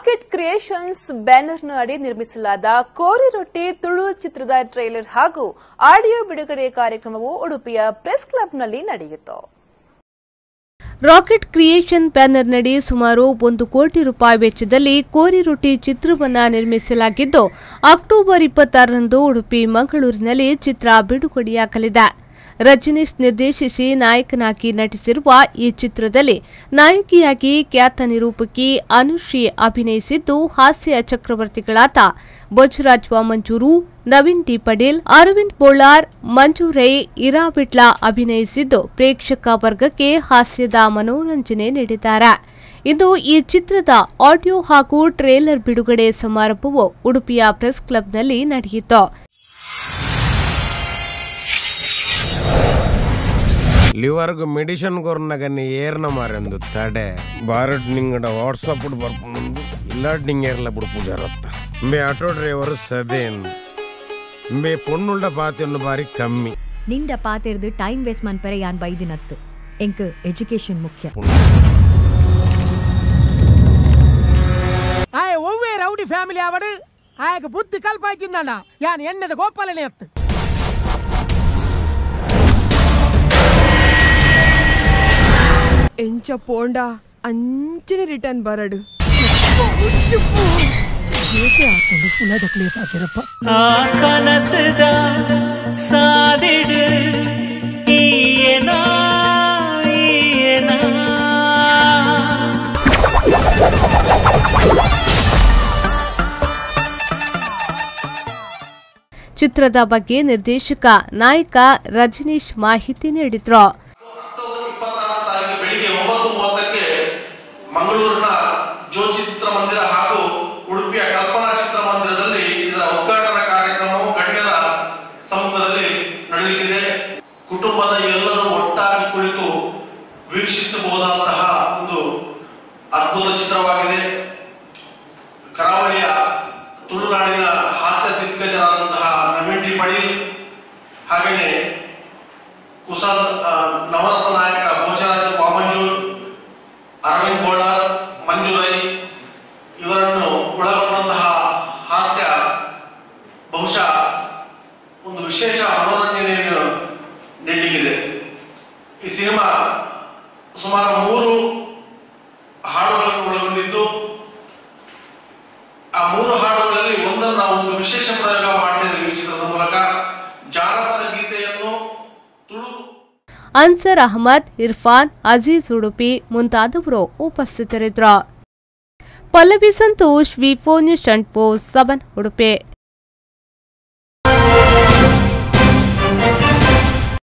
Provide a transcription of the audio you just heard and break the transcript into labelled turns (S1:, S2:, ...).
S1: rocket creations ಬ್ಯಾನರ್ನ ಅಡಿ ನಿರ್ಮಿಸಲಾದ ಕೋರಿ ರೊಟ್ಟಿ ತುಳು ಚಿತ್ರದ ಟ್ರೈಲರ್ ಹಾಗೂ ಆಡಿಯೋ ಬಿಡುಗಡೆ ಕಾರ್ಯಕ್ರಮವು ಉಡುಪಿಯ ಪ್ರೆಸ್ ಕ್ಲಬ್ನಲ್ಲಿ ನಡೆಯಿತು
S2: ರಾಕೆಟ್ ಕ್ರಿಯೇಷನ್ ಬ್ಯಾನರ್ನಡಿ ಸುಮಾರು ಒಂದು ಕೋಟಿ ರೂಪಾಯಿ ವೆಚ್ಚದಲ್ಲಿ ಕೋರಿ ರೊಟ್ಟಿ ಚಿತ್ರವನ್ನು ನಿರ್ಮಿಸಲಾಗಿದ್ದು ಅಕ್ಟೋಬರ್ ಇಪ್ಪತ್ತಾರರಂದು ಉಡುಪಿ ಮಂಗಳೂರಿನಲ್ಲಿ ಚಿತ್ರ ಬಿಡುಗಡೆಯಾಗಲಿದೆ ರಜನೀಶ್ ನಿರ್ದೇಶಿಸಿ ನಾಯಕನಾಗಿ ನಟಿಸಿರುವ ಈ ಚಿತ್ರದಲ್ಲಿ ನಾಯಕಿಯಾಗಿ ಖ್ಯಾತ ನಿರೂಪಕಿ ಅನುಶ್ರೀ ಅಭಿನಯಿಸಿದ್ದು ಹಾಸ್ಯ ಚಕ್ರವರ್ತಿಗಳಾದ ಬಜರಾಜ್ ವಾಮಂಜೂರು ನವೀನ್ ಡಿ ಪಡೇಲ್ ಅರವಿಂದ್ ಬೋಳಾರ್ ಮಂಜು ರೈ ಇರಾ ಬಿಟ್ಲಾ ಅಭಿನಯಿಸಿದ್ದು ಪ್ರೇಕ್ಷಕ ವರ್ಗಕ್ಕೆ ಹಾಸ್ಯದ ಮನೋರಂಜನೆ ನೀಡಿದ್ದಾರೆ ಇಂದು ಈ ಚಿತ್ರದ ಆಡಿಯೋ ಹಾಗೂ ಟ್ರೇಲರ್ ಬಿಡುಗಡೆ ಸಮಾರಂಭವು ಉಡುಪಿಯ ಪ್ರೆಸ್ ಕ್ಲಬ್ನಲ್ಲಿ ನಡೆಯಿತು
S3: ಲಿವರ್ಗ್ ಮೆಡಿಷನ್ ಕೊರ್ನಗನಿ ಏರ್ನ ಮಾರೆಂದು ತಡೆ ಬಾರಟ್ ನಿಂಗಡ ವಾಟ್ಸಪ್ ಬರ್ಪುಂಡು ಇಲ್ಲಾಡ್ ನಿಂಗ್ ಏರ್ಲ ಬಿಡ್ಪು ಜರತ್ತ ಬೇ ಆಟೋ ಡ್ರೈವರ್ ಸದೇನ್ ಬೇ ಪೊಣ್ಣುಳ್ಳ ಪಾತೆಯನ್ನು ಬಾರಿ ಕಮ್ಮಿ
S4: ನಿಂಡ ಪಾತೆರ್ದು ಟೈಮ್ ವೇಸ್ಟ್ ಮನ್ಪರೆ ಯಾನ್ ಬೈದಿನತ್ತು ಎಂಕ್ ಎಜುಕೇಶನ್ ಮುಖ್ಯ
S5: ಆಯ ಒವ್ವೇ ರೌಡಿ ಫ್ಯಾಮಿಲಿ ಆವಡು ಆಯಗ ಬುದ್ಧಿ ಕಲ್ಪಾಯ್ತಿಂದಣ್ಣ ಯಾನ್ ಎಣ್ಣೆದ ಗೋಪಾಲನೆ ಅತ್ತು
S6: ಎಂಚ ಪೋಂಡ ಅಂಚನೆ ರಿಟರ್ನ್ ಬರಡು
S7: ಆ ಕನಸದ ಸಾದಿಡು ಈಯನ ಈಯನ
S2: ಚಿತ್ರದ ಬಗ್ಗೆ ನಿರ್ದೇಶಕ ನಾಯಕ ರಜನೀಶ್ ಮಾಹಿತಿ ನೀಡಿದ್ರು
S8: ಅಕ್ಟೋಬರ್ ಇಪ್ಪತ್ತಾರನೇ ತಾರೀಕು ಬೆಳಿಗ್ಗೆ ಒಂಬತ್ತು ಮೂವತ್ತಕ್ಕೆ ಮಂಗಳೂರಿನ ಜ್ಯೋತಿ ಚಿತ್ರಮಂದಿರ ಹಾಗೂ ಉಡುಪಿಯ ಕಲ್ಪನಾ ಚಿತ್ರಮಂದಿರದಲ್ಲಿ ಇದರ ಉದ್ಘಾಟನಾ ಕಾರ್ಯಕ್ರಮವು ಗಣ್ಯರ ಸಮ್ಮುಖದಲ್ಲಿ ನಡೆಯಲಿದೆ ಕುಟುಂಬದ ಎಲ್ಲರೂ ಒಟ್ಟಾಗಿ ಕುಳಿತು ವೀಕ್ಷಿಸಬಹುದಾದಂತಹ ಒಂದು ಅದ್ಭುತ ಚಿತ್ರವಾಗಿದೆ ಕರಾವಳಿಯ ತುಳುನಾಡಿನ ಹಾಸ್ಯ ದಿಗ್ಗಜರಾದಂತಹ ನವೀನ್ ಡಿ ಪಡೀಲ್ ಹಾಗೆಯೇ ಕುಸಲ್ ಆ, ನವರಸ ನಾಯಕ ಭೋಜರಾಜ ವಾಮಂಜೂರ್ ಅರವಿಂದ್ ಬೋಳಾರ್ ಮಂಜುರೈ ಇವರನ್ನು ಒಳಗೊಂಡಂತಹ ಹಾಸ್ಯ ಬಹುಶಃ ಒಂದು ವಿಶೇಷ ಮನೋರಂಜನೆಯನ್ನು ನೀಡಲಿಕ್ಕಿದೆ ಈ ಸಿನಿಮಾ ಸುಮಾರು ಮೂರು ಹಾಡುಗಳನ್ನು ಒಳಗೊಂಡಿದ್ದು ಆ ಮೂರು ಹಾಡುಗಳಲ್ಲಿ ಒಂದನ್ನು ನಾವು ಒಂದು ವಿಶೇಷ ಪ್ರಯೋಗ ಮಾಡ್ತಾ ಇದ್ದೀವಿ ಈ ಚಿತ್ರದ ಮೂಲಕ ಜಾನಪದ ಗೀತೆಯನ್ನು ತುಳು
S2: ಅನ್ಸರ್ ಅಹಮದ್ ಇರ್ಫಾನ್ ಅಜೀಜ್ ಉಡುಪಿ ಮುಂತಾದವರು ಉಪಸ್ಥಿತರಿದ್ದರು Pallavi Santosh V four news and post ಸಬನ್ ಉಡುಪಿ